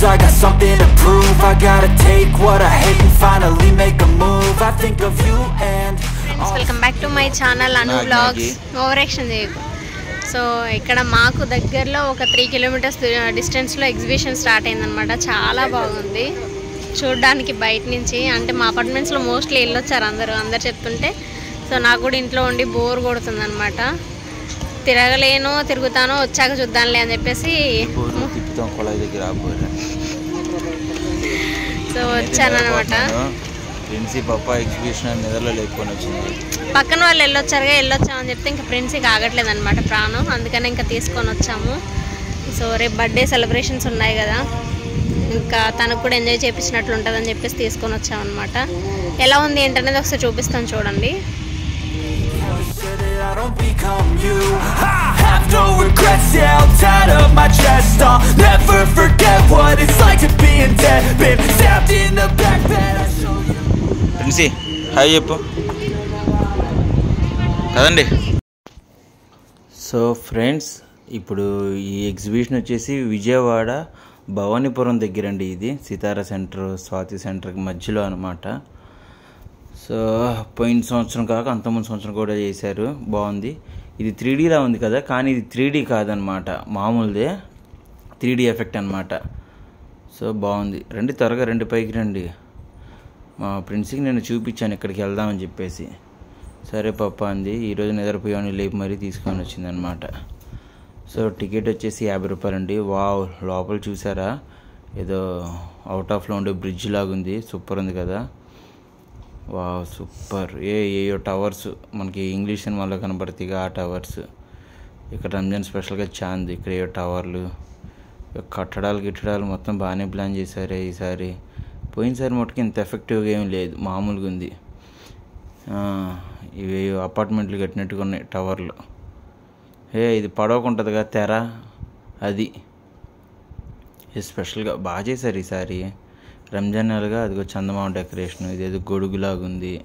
I got something to prove I gotta take what I hate and finally make a move I think of you and friends welcome back to my channel అను నాకు blogs నాకి. Over action చేయకు so ఇక్కడ మాకు దగ్గరలో ఒక three kilometres డిస్టెన్స్లో exhibition start అయిందనమాట చాలా బాగుంది చూడడానికి బయట నుంచి అంటే మా అపార్ట్మెంట్స్లో మోస్ట్లీ వెళ్ళొచ్చారు అందరూ అందరు చెప్తుంటే సో నాకు కూడా ఇంట్లో ఉండి బోర్ కొడుతుందన్నమాట తిరగలేను తిరుగుతాను వచ్చాక చూద్దాంలే అని చెప్పేసి పోరు తిప్పుతాం కొళాయి దగ్గర ఆపోరు సో వచ్చానమాట ప్రిన్సీ పప్ప ఎగ్జిబిషన్ అని నిద్రలో లేపుకొని వచ్చింది పక్కన వాళ్ళు వెళ్ళొచ్చారుగా వెళ్ళొచ్చామని చెప్తే ఇంకా ఫ్రెండ్స్కి ఆగట్లేదు అనమాట ప్రాణం అందుకని ఇంకా తీసుకొని వచ్చాము సో రేపు బర్త్డే సెలబ్రేషన్స్ ఉన్నాయి కదా ఇంకా తనకు కూడా ఎంజాయ్ చేపించినట్లు ఉంటుందని చెప్పేసి తీసుకొని వచ్చామన్నమాట ఎలా ఉంది ఏంటనేది ఒకసారి చూపిస్తాను చూడండి Said that I don't become you I have no regrets, yeah, I'll tie up my chest I'll never forget what it's like to be in debt Been stabbed in the back bed, I'll show you Princy hi చెప్పు కదండి so friends ఇప్పుడు ఈ exhibition వచ్చేసి విజయవాడ భవానీపురం దగ్గర అండి ఇది సితారా centre Swathi సెంటర్కి మధ్యలో అనమాట సో పోయిన సంవత్సరం కాక అంతకుముందు సంవత్సరం కూడా చేశారు బాగుంది ఇది త్రీ డీలా ఉంది కదా కానీ ఇది త్రీ డీ కాదనమాట మామూలుదే త్రీ డీ ఎఫెక్ట్ అనమాట సో బాగుంది రండి త్వరగా రండి పైకి రండి మా ఫ్రెండ్స్కి నేను చూపించాను ఇక్కడికి వెళ్దామని చెప్పేసి సరే పప్ప అంది ఈరోజు నిద్రపోయాను లేపు మరీ తీసుకొని వచ్చిందనమాట సో టికెట్ వచ్చేసి యాభై రూపాయలు అండి వావ్ లోపల చూసారా ఏదో అవుట్ ఆఫ్లో ఉండే బ్రిడ్జ్ లాగా ఉంది సూపర్ ఉంది కదా వావ్ సూపర్ ఏ ఏయో టవర్స్ మనకి ఇంగ్లీష్ సినిమాలో కనబడతాయి ఆ టవర్స్ ఇక్కడ రంజాన్ స్పెషల్గా చాంద్ ఇక్కడ ఏయో టవర్లు ఇక కట్టడాలు గిట్టడాలు మొత్తం బాగానే ప్లాన్ చేశారే ఈసారి పోయినసారి మటుకు ఇంత ఎఫెక్టివ్గా ఏం లేదు మామూలుగా ఉంది ఆ, ఇవి అపార్ట్మెంట్లు కట్టినట్టుగా ఉన్నాయి టవర్లు ఏ ఇది పడవకుంటుందిగా తెర అది ఇది స్పెషల్గా బాగా చేశారు ఈసారి రంజాన్ నెలగా అదిగో చందమామ డెకరేషన్ ఇదేదో గొడుగులాగా ఉంది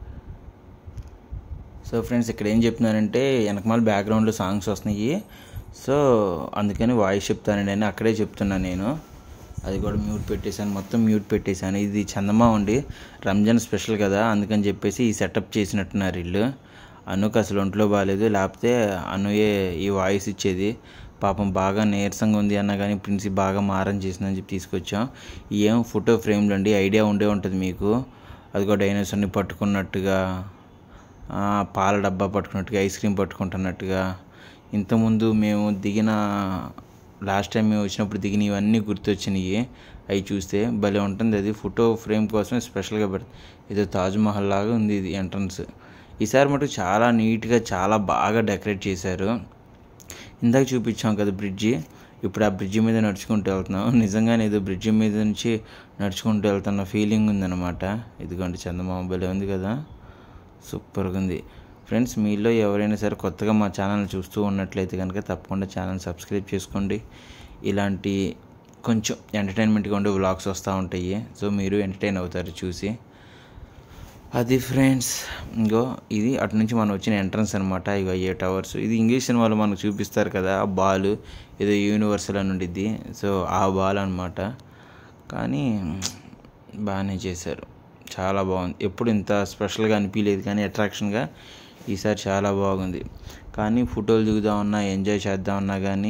సో ఫ్రెండ్స్ ఇక్కడ ఏం చెప్తున్నానంటే వెనకమాల బ్యాక్గ్రౌండ్లో సాంగ్స్ వస్తున్నాయి సో అందుకని వాయిస్ చెప్తానండి అని అక్కడే చెప్తున్నాను నేను అది కూడా మ్యూట్ పెట్టేశాను మొత్తం మ్యూట్ పెట్టేశాను ఇది చందమా ఉండి రంజాన్ స్పెషల్ కదా అందుకని చెప్పేసి ఈ సెటప్ చేసినట్టున్నారు వీళ్ళు అనుకు అసలు ఒంట్లో బాగాలేదు లేకపోతే అనుయే ఈ వాయిస్ ఇచ్చేది పాపం బాగా నీరసంగా ఉంది అన్న కానీ ప్రిన్సి బాగా మారం చేసిందని చెప్పి తీసుకొచ్చాం ఏం ఫోటో ఫ్రేమ్లు అండి ఐడియా ఉండే ఉంటుంది మీకు అది కూడా డైనోసార్ని పట్టుకున్నట్టుగా ఆ, పాల డబ్బా పట్టుకున్నట్టుగా ఐస్ క్రీమ్ పట్టుకుంటున్నట్టుగా ఇంతకుముందు మేము దిగిన లాస్ట్ టైం మేము వచ్చినప్పుడు దిగిన ఇవన్నీ గుర్తొచ్చినాయి అవి చూస్తే భలే ఉంటుంది అది ఫోటో ఫ్రేమ్ కోసమే స్పెషల్గా పెడతాం ఏదో తాజ్మహల్ లాగా ఉంది ఇది ఎంట్రన్స్ ఈసారి మటుకు చాలా నీట్గా చాలా బాగా డెకరేట్ చేశారు ఇందాక చూపించాం కదా బ్రిడ్జి ఇప్పుడు ఆ బ్రిడ్జి మీద నడుచుకుంటూ వెళ్తున్నాం నిజంగానే ఏదో బ్రిడ్జి మీద నుంచి నడుచుకుంటూ వెళ్తున్న ఫీలింగ్ ఉందన్నమాట ఇదిగోండి చందమామ భలే ఉంది కదా సూపర్గా ఉంది ఫ్రెండ్స్ మీలో ఎవరైనా సరే కొత్తగా మా ఛానల్ చూస్తూ ఉన్నట్లయితే కనుక తప్పకుండా ఛానల్ సబ్స్క్రైబ్ చేసుకోండి ఇలాంటి కొంచెం ఎంటర్టైన్మెంట్గా ఉండే వ్లాగ్స్ వస్తూ ఉంటాయి సో మీరు ఎంటర్టైన్ అవుతారు చూసి అది ఫ్రెండ్స్ ఇంకో ఇది అటు నుంచి మనం వచ్చిన ఎంట్రన్స్ అనమాట ఇగో ఏ టవర్స్ ఇది ఇంగ్లీష్ సినిమాలో మనకు చూపిస్తారు కదా ఆ బాల్ ఏదో యూనివర్సల్ అని ఉండిద్ది సో ఆ బాల్ అనమాట కానీ బాగానే చేశారు చాలా బాగుంది ఎప్పుడు ఇంత స్పెషల్గా అనిపించలేదు కానీ అట్రాక్షన్గా ఈసారి చాలా బాగుంది కానీ ఫోటోలు దిగుదామన్నా ఎంజాయ్ చేద్దామన్నా కానీ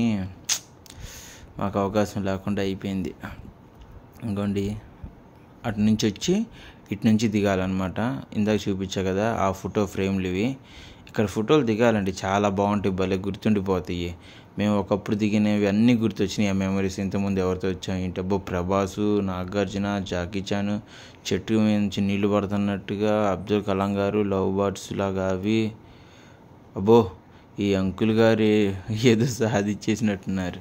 మాకు అవకాశం లేకుండా అయిపోయింది ఇంకోండి అటు నుంచి వచ్చి ఇటు నుంచి దిగాలన్నమాట ఇందాక చూపించా కదా ఆ ఫోటో ఫ్రేమ్లు ఇవి ఇక్కడ ఫోటోలు దిగాలండి చాలా బాగుంటాయి భలే గుర్తుండిపోతాయి మేము ఒకప్పుడు దిగినవి అన్నీ గుర్తొచ్చినాయి ఆ మెమరీస్ ఇంతకుముందు ఎవరితో వచ్చాం ఏంటబ్బో ప్రభాసు నాగార్జున జాకీ చాన్ చెట్టు మీద నుంచి నీళ్లు పడుతున్నట్టుగా అబ్దుల్ కలాం గారు లవ్ బర్డ్స్ లాగా అవి అబ్బో ఈ అంకుల్ గారు ఏదో సాధించేసినట్టున్నారు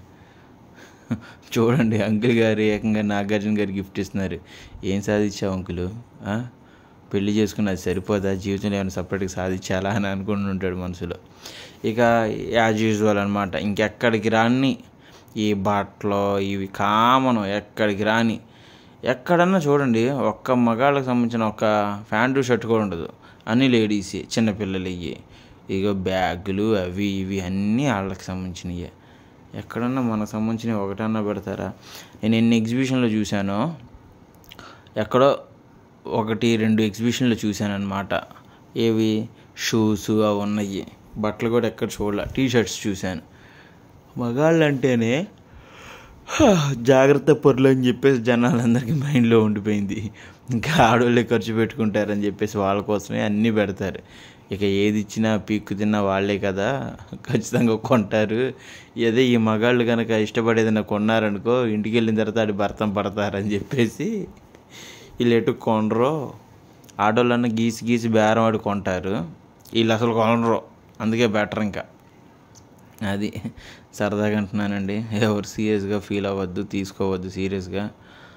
చూడండి అంకుల్ గారు ఏకంగా నాగార్జున గారు గిఫ్ట్ ఇస్తున్నారు ఏం సాధించావు అంకులు ఆ? పెళ్లి చేసుకుని అది సరిపోదా జీవితంలో ఏమైనా సపరేట్గా సాధించాలా అని అనుకుని ఉంటాడు మనసులో ఇక యాజ్ యూజువల్ అనమాట ఇంకెక్కడికి రాని ఈ బట్టలు ఇవి కామను ఎక్కడికి రాని ఎక్కడన్నా చూడండి ఒక్క మగాళ్ళకి సంబంధించిన ఒక ప్యాంటు షర్ట్ కూడా ఉండదు అన్ని లేడీస్ చిన్నపిల్లలు ఇవి ఇగో బ్యాగులు అవి ఇవి అన్నీ వాళ్ళకి సంబంధించినవి ఎక్కడన్నా మనకు సంబంధించిన ఒకటన్నా పెడతారా నేను ఎన్ని ఎగ్జిబిషన్లో చూశానో ఎక్కడో ఒకటి రెండు ఎగ్జిబిషన్లో చూశాను అనమాట ఏవి షూస్ అవి ఉన్నాయి బట్టలు కూడా ఎక్కడ చూడలే టీ షర్ట్స్ చూశాను మగాళ్ళు అంటేనే "హా, జాగ్రత్త పొరలు అని చెప్పేసి జనాలందరికీ మైండ్లో ఉండిపోయింది ఇంకా ఆడవాళ్ళే ఖర్చు పెట్టుకుంటారని చెప్పేసి వాళ్ళ కోసమే అన్నీ పెడతారు ఇక ఏది ఇచ్చినా పీక్కు తిన్నా వాళ్ళే కదా ఖచ్చితంగా కొంటారు అదే ఈ మగాళ్ళు కనుక ఇష్టపడేదన్నా కొన్నారనుకో ఇంటికి వెళ్ళిన తర్వాత ఆడి భర్తం పడతారని చెప్పేసి వీళ్ళు ఎటు కొనరో ఆడోళ్ళన్నా గీసి గీసి బేరం ఆడి కొంటారు వీళ్ళు అసలు కొనరు అందుకే బెటర్ ఇంకా అది సరదాగా అంటున్నానండి ఎవరు సీరియస్గా ఫీల్ అవ్వద్దు తీసుకోవద్దు సీరియస్గా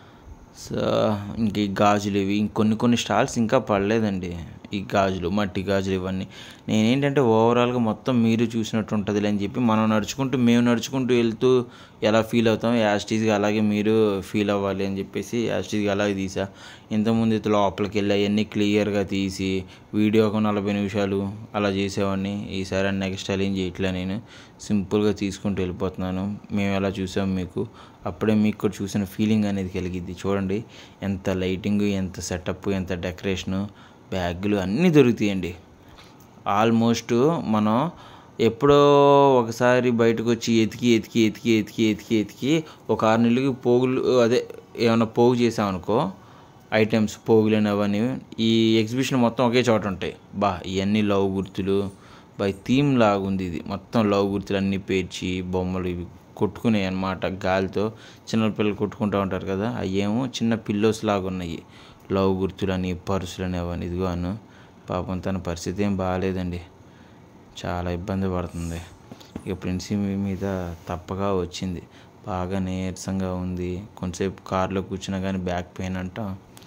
సో ఇంక ఈ గాజులు ఇవి ఇంకొన్ని కొన్ని స్టాల్స్ ఇంకా పడలేదండి ఈ గాజులు మట్టి గాజులు ఇవన్నీ నేనేంటంటే ఓవరాల్గా మొత్తం మీరు చూసినట్టు ఉంటుందిలే అని చెప్పి మనం నడుచుకుంటూ మేము నడుచుకుంటూ వెళ్తూ ఎలా ఫీల్ అవుతాం యాస్టీజ్గా అలాగే మీరు ఫీల్ అవ్వాలి అని చెప్పేసి యాస్టీజ్గా అలాగే తీసా ఇంతకుముందు అయితే లోపలికి వెళ్ళి అవన్నీ క్లియర్గా తీసి వీడియో ఒక నలభై నిమిషాలు అలా చేసేవాడిని ఈసారి నెక్స్ట్ అలా ఏం చేయట్లే నేను సింపుల్గా తీసుకుంటూ వెళ్ళిపోతున్నాను మేము ఎలా చూసాం మీకు అప్పుడే మీకు కూడా చూసిన ఫీలింగ్ అనేది కలిగిద్ది చూడండి ఎంత లైటింగ్ ఎంత సెటప్ ఎంత డెకరేషను బ్యాగులు అన్నీ దొరుకుతాయండి ఆల్మోస్ట్ మనం ఎప్పుడో ఒకసారి బయటకు వచ్చి ఎతికి ఎతికి ఎతికి ఎతికి ఎతికి ఎతికి ఒక ఆరు నెలలకి పోగులు అదే ఏమైనా పోగు చేసామనుకో ఐటమ్స్ పోగులని అవన్నీ ఈ ఎగ్జిబిషన్ మొత్తం ఒకే చోట ఉంటాయి బా ఇవన్నీ లవ్ గుర్తులు బై థీమ్ లాగా ఉంది ఇది మొత్తం లవ్ గుర్తులు అన్నీ పేర్చి బొమ్మలు ఇవి కొట్టుకున్నాయి అన్నమాట గాలితో చిన్న పిల్లలు కొట్టుకుంటూ ఉంటారు కదా అవేమో చిన్న పిల్లోస్ లాగా ఉన్నాయి లవ్ గుర్తులని పర్సులని అవన్నీ ఇదిగో అను పాపం తన పరిస్థితి ఏం బాగాలేదండి చాలా ఇబ్బంది పడుతుంది ఇక ప్రిన్సి మీద తప్పగా వచ్చింది బాగా నీరసంగా ఉంది కొంతసేపు కార్లో కూర్చున్నా కానీ బ్యాక్ పెయిన్ అంట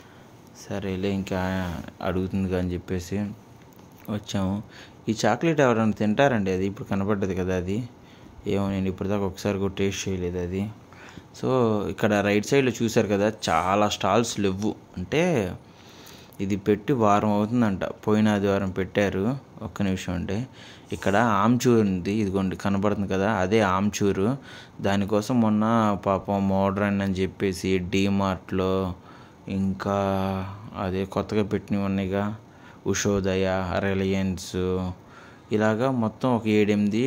సరేలే ఇంకా అడుగుతుంది అని చెప్పేసి వచ్చాము ఈ చాక్లెట్ ఎవరైనా తింటారండి అది ఇప్పుడు కనపడ్డది కదా అది ఏమో నేను ఇప్పటిదాకా ఒకసారి కూడా టేస్ట్ చేయలేదు అది సో ఇక్కడ రైట్ సైడ్లో చూశారు కదా చాలా స్టాల్స్ లేవు అంటే ఇది పెట్టి వారం అవుతుందంట పోయిన ఆదివారం పెట్టారు ఒక్క నిమిషం అంటే ఇక్కడ ఆమ్చూర్ ఉంది ఇదిగోండి కనబడుతుంది కదా అదే ఆమ్చూరు దానికోసం మొన్న పాపం మోడ్రన్ అని చెప్పేసి డీమార్ట్లో ఇంకా అదే కొత్తగా పెట్టినవి ఉన్నాయిగా ఉషోదయ రిలయన్స్ ఇలాగా మొత్తం ఒక ఏడెనిమిది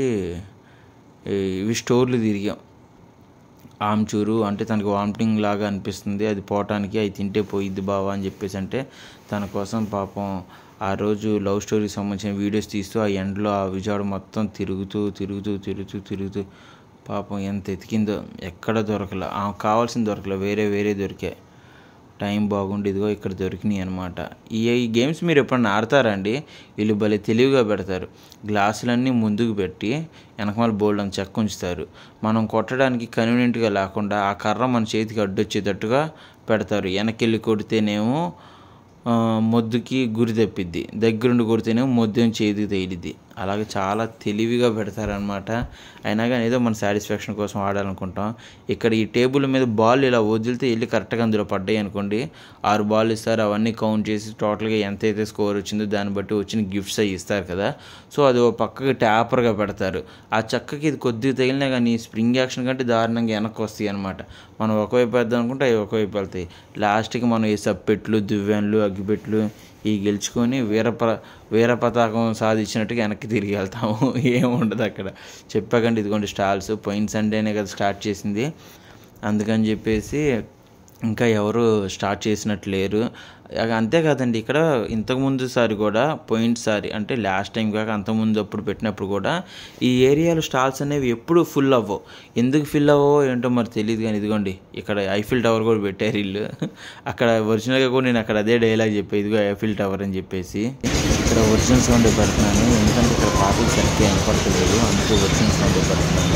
ఇవి స్టోర్లు తిరిగాం ఆమ్చూరు అంటే తనకి వామిటింగ్ లాగా అనిపిస్తుంది అది పోవటానికి అవి తింటే పోయిద్ది బావా అని చెప్పేసి అంటే తన కోసం పాపం ఆ రోజు లవ్ స్టోరీకి సంబంధించిన వీడియోస్ తీస్తూ ఆ ఎండలో ఆ విజయవాడ మొత్తం తిరుగుతూ తిరుగుతూ తిరుగుతూ తిరుగుతూ పాపం ఎంత ఎతికిందో ఎక్కడ దొరకలే ఆమెకు కావాల్సింది దొరకలే వేరే వేరే దొరికాయి టైం బాగుండి ఇదిగో ఇక్కడ దొరికినాయి అనమాట ఈ ఈ గేమ్స్ మీరు ఎప్పుడన్నా ఆడతారా అండి వీళ్ళు భలే తెలివిగా పెడతారు గ్లాసులన్నీ ముందుకు పెట్టి వెనకమాల బోల్డ్ అని చెక్క ఉంచుతారు మనం కొట్టడానికి కన్వీనియంట్గా లేకుండా ఆ కర్ర మన చేతికి అడ్డొచ్చేటట్టుగా పెడతారు వెనకెళ్ళి కొడితేనేమో ఆ, మొద్దుకి గురి తప్పిద్ది దగ్గరుండి కొడితేనేమో మొద్దు చేతికి తేలిద్ది అలాగే చాలా తెలివిగా పెడతారనమాట అయినా కానీ ఏదో మన సాటిస్ఫాక్షన్ కోసం ఆడాలనుకుంటాం ఇక్కడ ఈ టేబుల్ మీద బాల్ ఇలా వదిలితే వెళ్ళి కరెక్ట్గా అందులో పడ్డాయి అనుకోండి ఆరు బాల్ ఇస్తారు అవన్నీ కౌంట్ చేసి టోటల్గా ఎంత అయితే స్కోర్ వచ్చిందో దాన్ని బట్టి వచ్చిన గిఫ్ట్స్ అవి ఇస్తారు కదా సో అది ఓ పక్కకి ట్యాపర్గా పెడతారు ఆ చక్కకి ఇది కొద్దిగా తగిలినా కానీ స్ప్రింగ్ యాక్షన్ కంటే దారుణంగా వెనక్కి వస్తాయి అనమాట మనం ఒకవైపు వేద్దాం అనుకుంటే అవి ఒకవైపు వెళ్తాయి లాస్ట్కి మనం ఈ సప్పెట్లు దువ్వెన్లు అగ్గిపెట్లు ఈ గెలుచుకొని వీర ప వీర పతాకం సాధించినట్టుగా వెనక్కి తిరిగి వెళ్తాము ఏముండదు అక్కడ చెప్పాకండి ఇదిగోండి స్టాల్స్ పోయిన సండేనే కదా స్టార్ట్ చేసింది అందుకని చెప్పేసి ఇంకా ఎవరు స్టార్ట్ చేసినట్టు లేరు అగ అంతేకాదండి ఇక్కడ ఇంతకుముందు సారి కూడా పోయినసారి అంటే లాస్ట్ టైం కాక అంతకుముందు అప్పుడు పెట్టినప్పుడు కూడా ఈ ఏరియాలో స్టాల్స్ అనేవి ఎప్పుడు ఫుల్ అవ్వవు ఎందుకు ఫిల్ అవ్వవో ఏంటో మరి తెలియదు కానీ ఇదిగోండి ఇక్కడ ఐఫిల్ టవర్ కూడా పెట్టారు ఇల్లు అక్కడ ఒరిజినల్గా కూడా నేను అక్కడ అదే డైలాగ్ చెప్పే ఇదిగో ఐఫిల్ టవర్ అని చెప్పేసి ఇక్కడ ఒరిజినల్ సౌండ్ పెడుతున్నాను ఎందుకంటే ఇక్కడ పాటలు సరిగ్గా వినపడతలేదు అందుకే ఒరిజినల్ సౌండ్ పెడుతున్నాను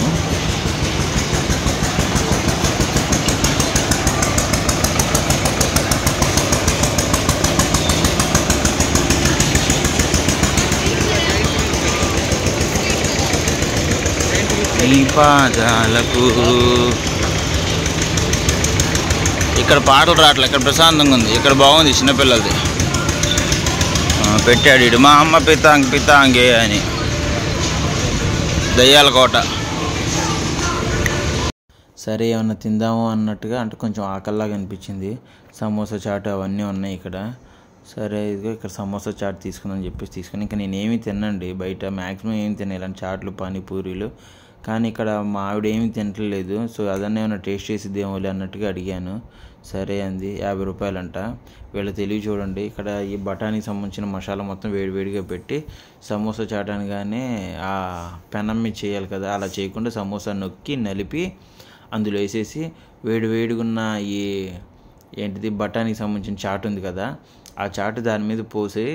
నీ పాదాలకు ఇక్కడ పాటలు రావట్లేదు ఇక్కడ ప్రశాంతంగా ఉంది ఇక్కడ బాగుంది చిన్నపిల్లలది ఆ, పెట్టాడు ఇడు మా అమ్మ పితాంగ్ పితాంగే అని దయ్యాల కోట సరే ఏమన్నా తిందాము అన్నట్టుగా అంటే కొంచెం ఆకలిలాగా అనిపించింది సమోసా చాట్ అవన్నీ ఉన్నాయి ఇక్కడ సరే ఇదిగో ఇక్కడ సమోసా చాట్ తీసుకుందని చెప్పేసి తీసుకుని ఇంకా నేను ఏమీ తినండి బయట మ్యాక్సిమం ఏమి తిన ఇలాంటి చాట్లు పానీపూరీలు కానీ ఇక్కడ మా ఆవిడ ఏమీ తింటలేదు సో అదన్నీ ఏమైనా టేస్ట్ చేసిద్దేమో అన్నట్టుగా అడిగాను సరే అంది యాభై రూపాయలంట వీళ్ళ తెలివి చూడండి ఇక్కడ ఈ బఠానీకి సంబంధించిన మసాలా మొత్తం వేడివేడిగా పెట్టి సమోసా చాటనగానే ఆ పెనం మీద చేయాలి కదా అలా చేయకుండా సమోసా నొక్కి నలిపి అందులో వేసేసి వేడి వేడిగున్న ఈ ఏంటిది బఠానీకి సంబంధించిన చాట్ ఉంది కదా ఆ చాట్ దాని మీద పోసి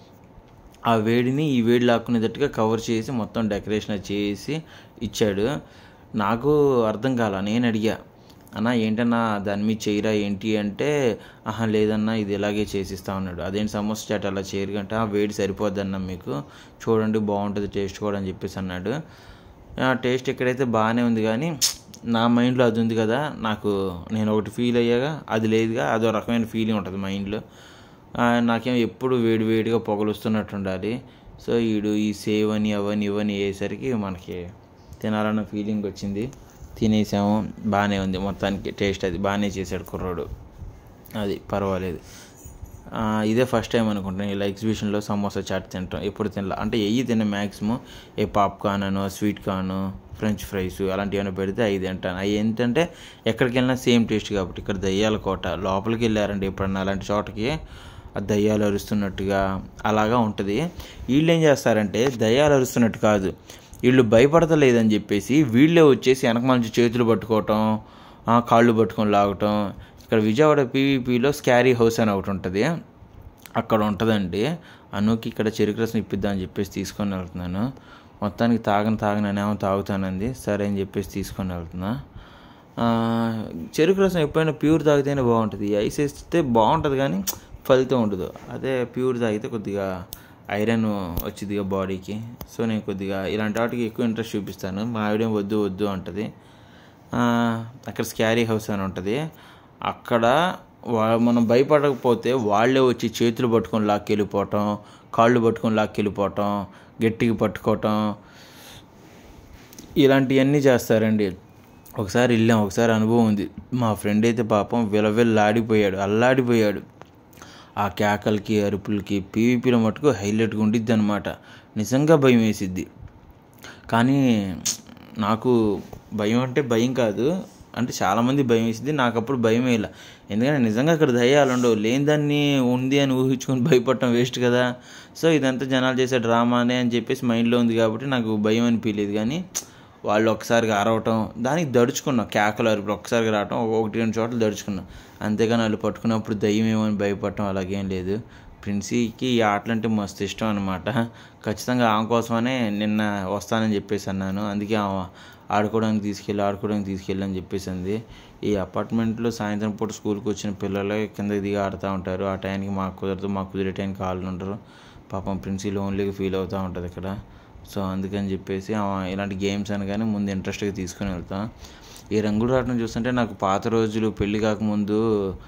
ఆ వేడిని ఈ వేడి లాక్కునేటట్టుగా కవర్ చేసి మొత్తం డెకరేషన్ అది చేసి ఇచ్చాడు నాకు అర్థం కాల నేను అడిగా అన్న ఏంటన్నా దాని మీద చేయరా ఏంటి అంటే ఆహా లేదన్నా ఇది ఇలాగే చేసిస్తా ఉన్నాడు అదేంటి సమోసా చాట్ అలా చేయరు అంటే "ఆ, వేడి సరిపోద్దన్న మీకు చూడండి బాగుంటుంది టేస్ట్ కూడా అని చెప్పేసి అన్నాడు ఆ, టేస్ట్ ఎక్కడైతే బాగానే ఉంది కానీ నా మైండ్లో అది ఉంది కదా నాకు నేను ఒకటి ఫీల్ అయ్యాగా అది లేదుగా అదో రకమైన ఫీలింగ్ ఉంటుంది మైండ్లో ఆ, నాకేం ఎప్పుడు వేడి వేడిగా పొగలు వస్తున్నట్టు ఉండాలి సో వీడు ఈ సేవ్ అని అవని ఇవని వేసరికి మనకి తినాలన్న ఫీలింగ్ వచ్చింది తినేసాము బాగానే ఉంది మొత్తానికి టేస్ట్ అది బాగానే చేశాడు కుర్రోడు అది పర్వాలేదు ఆ, ఇదే ఫస్ట్ టైం అనుకుంటాను ఇలా ఎగ్జిబిషన్లో సమోసా చాట్ తింటాం ఎప్పుడు తినలా అంటే ఎయ్యి తిన్న మ్యాక్సిమం ఏ పాప్కార్న్ అనో స్వీట్ కార్న్ ఫ్రెంచ్ ఫ్రైస్ అలాంటివి ఏమైనా పెడితే అవి తింటాను అవి ఏంటంటే ఎక్కడికి వెళ్ళినా సేమ్ టేస్ట్ కాబట్టి ఇక్కడ దయ్యాల కోట లోపలికి వెళ్ళారండి ఎప్పుడన్నా అలాంటి చోటకి ఆ దయ్యాలు అరుస్తున్నట్టుగా అలాగా ఉంటుంది వీళ్ళు ఏం చేస్తారంటే దయ్యాలు అరుస్తున్నట్టు కాదు వీళ్ళు భయపడతలేదని చెప్పేసి వీళ్ళే వచ్చేసి వెనక మంచి చేతులు పట్టుకోవటం ఆ, కాళ్ళు పట్టుకొని లాగటం ఇక్కడ విజయవాడ పీవీపీలో స్కారీ హౌస్ అని ఒకటి ఉంటుంది అక్కడ ఉంటుందండి అనుకి ఇక్కడ చెరుకు రసం ఇప్పిద్దామని చెప్పేసి తీసుకొని వెళ్తున్నాను మొత్తానికి తాగని తాగని నేనేమో తాగుతానంది సరే అని చెప్పేసి తీసుకొని వెళ్తున్నా ఆ, చెరుకు రసం ఎప్పుడైనా ప్యూర్ తాగితేనే బాగుంటుంది ఐస్ వేస్తే బాగుంటుంది కానీ ఫలితం ఉండదు అదే ప్యూర్ తాగితే కొద్దిగా ఐరన్ వచ్చిందిగా బాడీకి సో నేను కొద్దిగా ఇలాంటి వాటికి ఎక్కువ ఇంట్రెస్ట్ చూపిస్తాను మా ఆవిడేం వద్దు వద్దు అంటది ఆ, అక్కడ స్కారీ హౌస్ అని ఉంటుంది అక్కడ వా మనం భయపడకపోతే వాళ్ళే వచ్చి చేతులు పట్టుకొని లాక్కెళ్ళిపోవటం కాళ్ళు పట్టుకొని లాక్కెళ్ళిపోవటం గట్టిగా పట్టుకోవటం ఇలాంటివన్నీ చేస్తారండి ఒకసారి వెళ్ళాం ఒకసారి అనుభవం ఉంది మా ఫ్రెండ్ అయితే పాపం విలవిల్లాడిపోయాడు అల్లాడిపోయాడు ఆ కేకలకి అరుపులకి పీవీపీలో మటుకు హైలైట్గా ఉండిద్ది అనమాట నిజంగా భయం వేసిద్ది కానీ నాకు భయం అంటే భయం కాదు అంటే చాలామంది భయం వేసింది నాకు అప్పుడు భయం వేయాల ఎందుకంటే నిజంగా అక్కడ దయ్యాలు ఉండవు లేని దాన్ని ఉంది అని ఊహించుకొని భయపడటం వేస్ట్ కదా సో ఇదంతా జనాలు చేసే డ్రామానే అని చెప్పేసి మైండ్లో ఉంది కాబట్టి నాకు భయం అనిపించలేదు కానీ వాళ్ళు ఒకసారిగా అరవటం దానికి దడుచుకున్నాం కేకలు అరుపులు ఒకసారిగా రావటం ఒకటి రెండు చోట్ల దడుచుకున్నాం అంతేగాని వాళ్ళు పట్టుకున్నప్పుడు దయ్యం ఏమో అని భయపడటం అలాగేం లేదు ప్రిన్సీకి ఈ ఆటలు అంటే మస్తు ఇష్టం అనమాట ఖచ్చితంగా ఆమె కోసమనే నిన్న వస్తానని చెప్పేసి అన్నాను అందుకే ఆమె ఆడుకోవడానికి తీసుకెళ్ళి ఆడుకోవడానికి తీసుకెళ్ళి అని చెప్పేసి అంది ఈ అపార్ట్మెంట్లో సాయంత్రం పూట స్కూల్కి వచ్చిన పిల్లలే కిందకి దిగి ఆడుతూ ఉంటారు ఆ టైంకి మాకు కుదరదు మాకు కుదిరే టైంకి వాళ్ళు ఉండరు పాపం ప్రిన్సీ లోన్లీగా ఫీల్ అవుతూ ఉంటుంది ఇక్కడ సో అందుకని చెప్పేసి ఆమె ఇలాంటి గేమ్స్ అనగానే ముందు ఇంట్రెస్ట్గా తీసుకుని వెళ్తాం ఈ రంగులు రావడం చూస్తుంటే నాకు పాత రోజులు పెళ్లి కాకముందు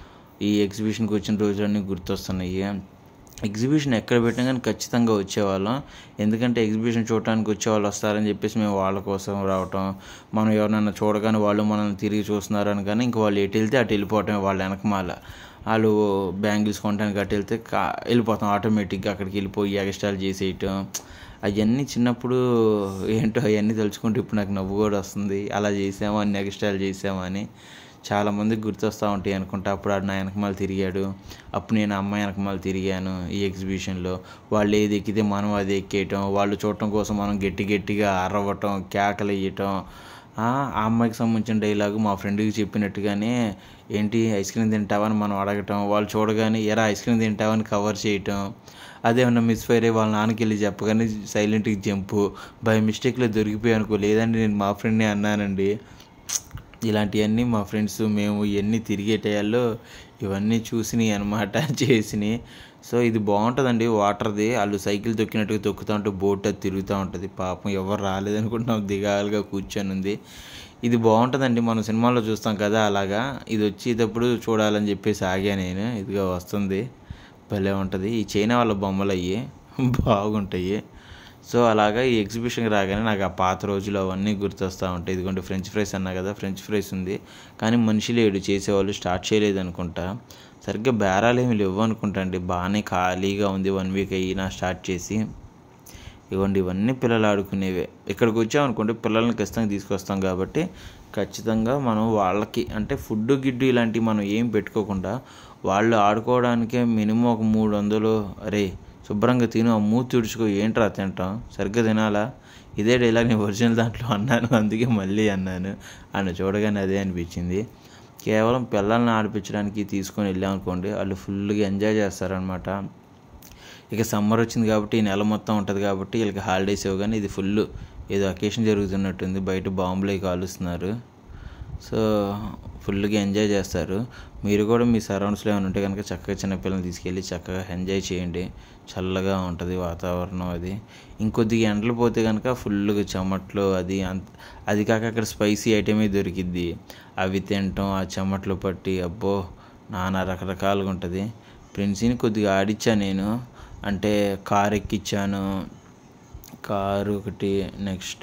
ఈ ఎగ్జిబిషన్కి వచ్చిన రోజులన్నీ గుర్తొస్తున్నాయి ఎగ్జిబిషన్ ఎక్కడ పెట్టినా కానీ ఖచ్చితంగా వచ్చేవాళ్ళం ఎందుకంటే ఎగ్జిబిషన్ చూడటానికి వచ్చేవాళ్ళు వస్తారని చెప్పేసి మేము వాళ్ళ కోసం రావటం మనం ఎవరినైనా చూడగానే వాళ్ళు మనల్ని తిరిగి చూస్తున్నారు అని కానీ ఇంక వాళ్ళు ఎటు వెళ్తే అటు వెళ్ళిపోవటమే వాళ్ళ వెనకమాల వాళ్ళు బ్యాంగిల్స్ కొనడానికి అటు వెళ్తే కా వెళ్ళిపోతాం ఆటోమేటిక్గా అక్కడికి వెళ్ళిపోయి ఎగస్ట్రాలు చేసేయటం అవన్నీ చిన్నప్పుడు ఏంటో అవన్నీ తలుచుకుంటే ఇప్పుడు నాకు నవ్వు కూడా వస్తుంది అలా చేసాము అన్ని ఎగస్ట్రాలు చేసాము అని చాలామందికి గుర్తొస్తూ ఉంటాయి అనుకుంటా అప్పుడు ఆడు నా వెనకమాల తిరిగాడు అప్పుడు నేను అమ్మాయి వెనకమాల తిరిగాను ఈ ఎగ్జిబిషన్లో వాళ్ళు ఏది ఎక్కితే మనం అది ఎక్కేయటం వాళ్ళు చూడటం కోసం మనం గట్టి గట్టిగా అరవటం కేకలు వేయటం ఆ ఆ అమ్మాయికి సంబంధించిన డైలాగు మా ఫ్రెండ్కి చెప్పినట్టుగానే ఏంటి ఐస్ క్రీమ్ తింటావని మనం అడగటం వాళ్ళు చూడగానే ఎరా ఐస్ క్రీమ్ తింటావని కవర్ చేయటం అదేమన్నా మిస్ ఫైర్ అయ్యి వాళ్ళ నాన్నకి వెళ్ళి చెప్పగానే సైలెంట్గా జంపు బై మిస్టేక్లో దొరికిపోయి అనుకో లేదంటే నేను మా ఫ్రెండ్ని అన్నానండి ఇలాంటివన్నీ మా ఫ్రెండ్స్ మేము ఇవన్నీ తిరిగే టయాల్లో ఇవన్నీ చూసినాయి అనమాట చేసినాయి సో ఇది బాగుంటుందండి వాటర్ది వాళ్ళు సైకిల్ తొక్కినట్టుగా తొక్కుతూ ఉంటే బోట్ అది తిరుగుతూ ఉంటుంది పాపం ఎవరు రాలేదనుకుంటున్నాం దిగాలుగా కూర్చొని ఉంది ఇది బాగుంటుందండి మనం సినిమాలో చూస్తాం కదా అలాగా ఇది వచ్చేటప్పుడు చూడాలని చెప్పేసి ఆగా నేను ఇదిగా వస్తుంది భలే ఉంటుంది ఈ చైనా వాళ్ళ బొమ్మలు అయ్యి బాగుంటాయి సో అలాగా ఈ ఎగ్జిబిషన్కి రాగానే నాకు ఆ పాత రోజులు అవన్నీ గుర్తొస్తూ ఉంటాయి ఇదిగోండి ఫ్రెంచ్ ఫ్రైస్ అన్నా కదా ఫ్రెంచ్ ఫ్రైస్ ఉంది కానీ మనిషి లేడు చేసేవాళ్ళు స్టార్ట్ చేయలేదు అనుకుంటా సరిగ్గా బేరాలు ఏమి లేవు అనుకుంటా అండి బాగానే ఖాళీగా ఉంది వన్ వీక్ అయినా స్టార్ట్ చేసి ఇవ్వండి ఇవన్నీ పిల్లలు ఆడుకునేవే ఇక్కడికి వచ్చామనుకోండి పిల్లల్ని ఖచ్చితంగా తీసుకొస్తాం కాబట్టి ఖచ్చితంగా మనం వాళ్ళకి అంటే ఫుడ్ గిడ్డు ఇలాంటివి మనం ఏం పెట్టుకోకుండా వాళ్ళు ఆడుకోవడానికే మినిమం ఒక మూడు వందలు అరే శుభ్రంగా తిను ఆ మూతి తుడుచుకో ఏంట్రా తింటాం సరిగ్గా తినాలా ఇదే డైలాగ్ నేను ఒరిజినల్ దాంట్లో అన్నాను అందుకే మళ్ళీ అన్నాను అని చూడగానే అదే అనిపించింది కేవలం పిల్లల్ని ఆడిపించడానికి తీసుకొని వెళ్ళామనుకోండి వాళ్ళు ఫుల్గా ఎంజాయ్ చేస్తారనమాట ఇక సమ్మర్ వచ్చింది కాబట్టి ఈ నెల మొత్తం ఉంటుంది కాబట్టి వీళ్ళకి హాలిడేస్ ఇవ్వగానే ఇది ఫుల్ ఏదో అకేషన్ జరుగుతున్నట్టుంది బయట బాంబులు అవి కాలుస్తున్నారు సో ఫుల్గా ఎంజాయ్ చేస్తారు మీరు కూడా మీ సరౌండ్స్లో ఏమైనా ఉంటే కనుక చక్కగా చిన్నపిల్లల్ని తీసుకెళ్ళి చక్కగా ఎంజాయ్ చేయండి చల్లగా ఉంటుంది వాతావరణం అది ఇంకొద్దిగా ఎండలు పోతే కనుక ఫుల్గా చెమట్లు అది అంత అది కాక అక్కడ స్పైసీ ఐటమే దొరికిద్ది అవి తినటం ఆ చెమట్లు పట్టి అబ్బో నానా రకరకాలుగా ఉంటుంది ప్రిన్సీని కొద్దిగా ఆడిచ్చా నేను అంటే కార్ ఎక్కిచ్చాను కారు ఒకటి నెక్స్ట్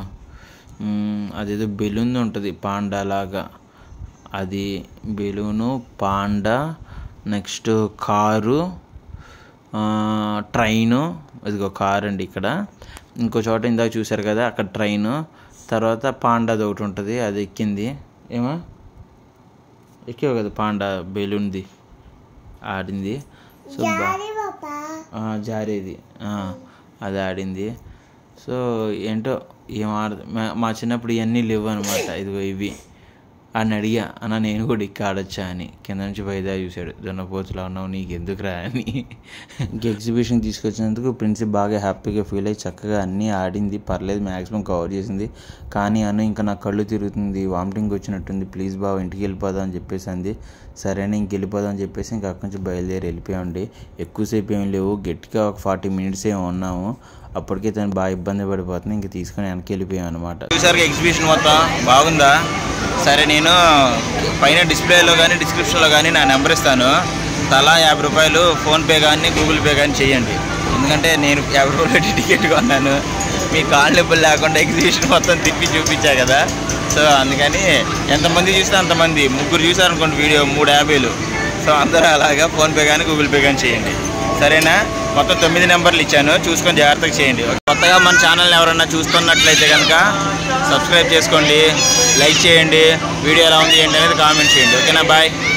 మ్, అదేదో బెలూన్ ఉంటుంది పాండా లాగా అది బెలూను పాండా నెక్స్ట్ కారు ఆ, ట్రైను ఇదిగో కార్ అండి ఇక్కడ ఇంకో చోట ఇందాక చూశారు కదా అక్కడ ట్రైను తర్వాత పాండాది ఒకటి ఉంటుంది అది ఎక్కింది ఏమా ఎక్కావు కదా పాండా బెలూన్ది ఆడింది సో బా ఆ, జారేది ఆ, అది ఆడింది సో ఏంటో ఏం ఆడ మా- మా చిన్నప్పుడు ఇవన్నీ లేవు అనమాట ఇదిగో ఇవి అని అడిగా అన్న నేను కూడా ఇక్కడ ఆడొచ్చా అని కింద నుంచి పైదా చూశాడు దున్నపోతులా ఉన్నావు నీకు ఎందుకురా అని ఇంక ఎగ్జిబిషన్ తీసుకొచ్చినందుకు ప్రిన్సిప్ బాగా హ్యాపీగా ఫీల్ అయ్యి చక్కగా అన్నీ ఆడింది పర్లేదు మ్యాక్సిమం కవర్ చేసింది కానీ అన్న ఇంకా నా కళ్ళు తిరుగుతుంది వామిటింగ్ వచ్చినట్టుంది ప్లీజ్ బావ ఇంటికి వెళ్ళిపోదాం అని చెప్పేసి అంది సరే అని ఇంక వెళ్ళిపోదాం అని చెప్పేసి ఇంకా అక్కడి నుంచి బయలుదేరి వెళ్ళిపోయామండి ఎక్కువసేపు ఏం లేవు గట్టిగా ఒక ఫార్టీ మినిట్స్ ఏమి ఉన్నాము అప్పటికే తను బాగా ఇబ్బంది పడిపోతుంది ఇంక తీసుకొని వెనక్కి వెళ్ళిపోయాం అనమాట చూసారు ఎగ్జిబిషన్ మొత్తం బాగుందా సరే నేను పైన డిస్ప్లేలో కానీ డిస్క్రిప్షన్లో కానీ నా నెంబర్ ఇస్తాను తలా యాభై రూపాయలు ఫోన్పే కానీ గూగుల్ పే కానీ చేయండి ఎందుకంటే నేను యాభై రూపాయలు పెట్టి టికెట్ కొన్నాను మీ కాళ్ళు నొప్పులు లేకుండా ఎగ్జిబిషన్ మొత్తం తిప్పి చూపించా కదా సో అందుకని ఎంతమంది చూస్తే అంతమంది ముగ్గురు చూసారనుకోండి వీడియో మూడు యాభైలు సో అందరూ అలాగా ఫోన్పే కానీ గూగుల్ పే కానీ చేయండి సరేనా మొత్తం తొమ్మిది నెంబర్లు ఇచ్చాను చూసుకొని జాగ్రత్తగా చేయండి కొత్తగా మన ఛానల్ని ఎవరైనా చూస్తున్నట్లయితే కనుక సబ్స్క్రైబ్ చేసుకోండి లైక్ చేయండి వీడియో ఎలా ఉంది ఏంటి అనేది కామెంట్ చేయండి ఓకేనా బాయ్